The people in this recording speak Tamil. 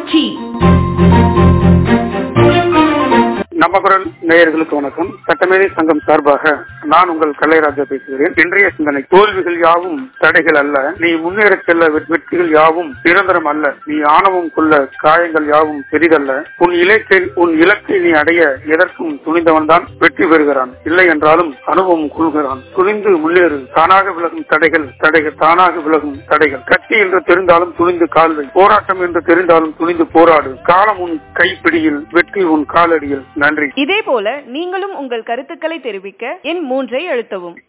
புரட்சி நம்ம குரல் நேயர்களுக்கு வணக்கம் சட்டமேதை சங்கம் சார்பாக நான் உங்கள் கலைராஜா பேசுகிறேன் இன்றைய சிந்தனை தோல்விகள் யாவும் தடைகள் அல்ல நீ முன்னேறச் செல்ல வெ- வெற்றிகள் யாவும் நிரந்தரம் அல்ல நீ ஆணவம் கொள்ள காயங்கள் யாவும் பெரிதல்ல உன் இலக்கை உன் இலக்கை நீ அடைய எதற்கும் துணிந்தவன் தான் வெற்றி பெறுகிறான் இல்லை என்றாலும் அனுபவம் கொள்கிறான் துணிந்து முன்னேறு தானாக விலகும் தடைகள் தடைகள் தானாக விலகும் தடைகள் கட்சி என்று தெரிந்தாலும் துணிந்து கால்வை போராட்டம் என்று தெரிந்தாலும் துணிந்து போராடு காலம் உன் கைப்பிடியில் வெற்றி உன் காலடியில் நன்றி இதே போல நீங்களும் உங்கள் கருத்துக்களை தெரிவிக்க எண் மூன்றை அழுத்தவும்